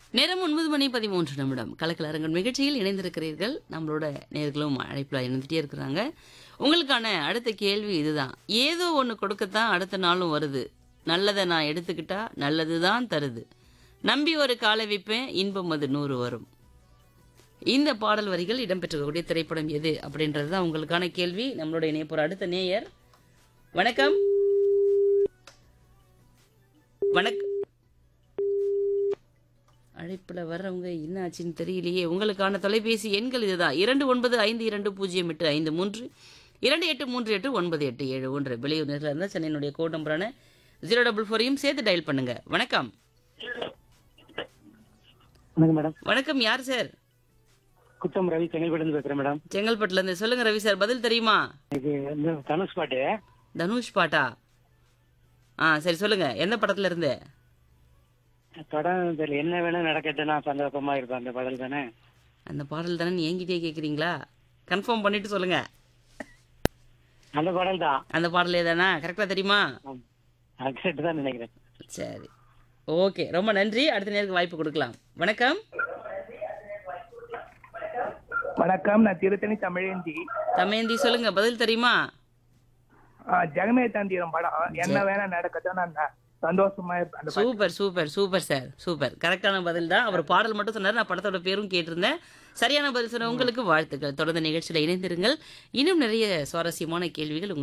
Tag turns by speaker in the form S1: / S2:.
S1: நேரம் ஒன்பது மணி பதிமூன்று நிமிடம் கலக்கலரங்கன் நிகழ்ச்சியில் இணைந்திருக்கிறீர்கள் நம்மளோட நேர்களும் அழைப்பில் இணைந்துட்டே இருக்கிறாங்க உங்களுக்கான அடுத்த கேள்வி இதுதான் ஏதோ ஒன்று கொடுக்கத்தான் அடுத்த நாளும் வருது நல்லதை நான் எடுத்துக்கிட்டா நல்லது தான் தருது நம்பி ஒரு காலை வைப்பேன் இன்பம் அது நூறு வரும் இந்த பாடல் வரிகள் இடம்பெற்றிருக்கக்கூடிய திரைப்படம் எது அப்படின்றது தான் உங்களுக்கான கேள்வி நம்மளோட இணையப்போற அடுத்த நேயர் வணக்கம் வணக்கம் அழைப்பில் வர்றவங்க என்ன ஆச்சுன்னு தெரியலையே உங்களுக்கான தொலைபேசி எண்கள் இதுதான் இரண்டு ஒன்பது ஐந்து இரண்டு பூஜ்ஜியம் எட்டு ஐந்து மூன்று இரண்டு எட்டு மூன்று எட்டு ஒன்பது எட்டு ஏழு ஒன்று வெளியூர் நேரில் இருந்தால் சென்னையினுடைய கோட் நம்பரான ஜீரோ டபுள் ஃபோரையும் சேர்த்து டயல் பண்ணுங்க வணக்கம்
S2: வணக்கம் மேடம்
S1: வணக்கம் யார் சார்
S2: குத்தம் ரவி செங்கல்பட்டு பேசுறேன் மேடம்
S1: செங்கல்பட்டுல இருந்து சொல்லுங்க ரவி சார் பதில் தெரியுமா
S2: இது இந்த தனுஷ் பாட்டு
S1: தனுஷ் பாட்டா ஆ சரி சொல்லுங்க எந்த படத்துல இருந்து
S2: படம் தெரியல என்ன வேணா நடக்கட்டும் நான் சந்தோஷமா இருப்பேன் அந்த பாடல் தானே
S1: அந்த பாடல் தானே என்கிட்டயே கேட்குறீங்களா கன்ஃபார்ம் பண்ணிட்டு சொல்லுங்க
S2: அந்த பாடல் தான்
S1: அந்த பாடலே தானா கரெக்டாக தெரியுமா
S2: ஆம். அது கரெக்ட் தான் நினைக்கிறேன்
S1: சரி ஓகே ரொம்ப நன்றி அடுத்த நேருக்கு வாய்ப்பு கொடுக்கலாம் வணக்கம்
S3: வணக்கம் நான் திருத்தணி தமிழேந்தி
S1: தமேந்தி சொல்லுங்க பதில் தெரியுமா
S3: ஆ, ஜெகமே தந்திரம் படம் என்ன வேணா நடக்கட்டும் நான் ந- சந்தோஷமா இருப்பேன் அந்த
S1: super super super sir super கரெக்டான பதில் தான் அவர் பாடல் மட்டும் சொன்னார் நான் படத்தோட பேரும் கேட்டிருந்தேன் சரியான பதில் சொன்ன உங்களுக்கு வாழ்த்துக்கள் தொடர்ந்து நிகழ்ச்சியில் இணைந்திருங்கள் இன்னும் நிறைய சுவாரஸ்யமான கேள்விகள் உங்கள்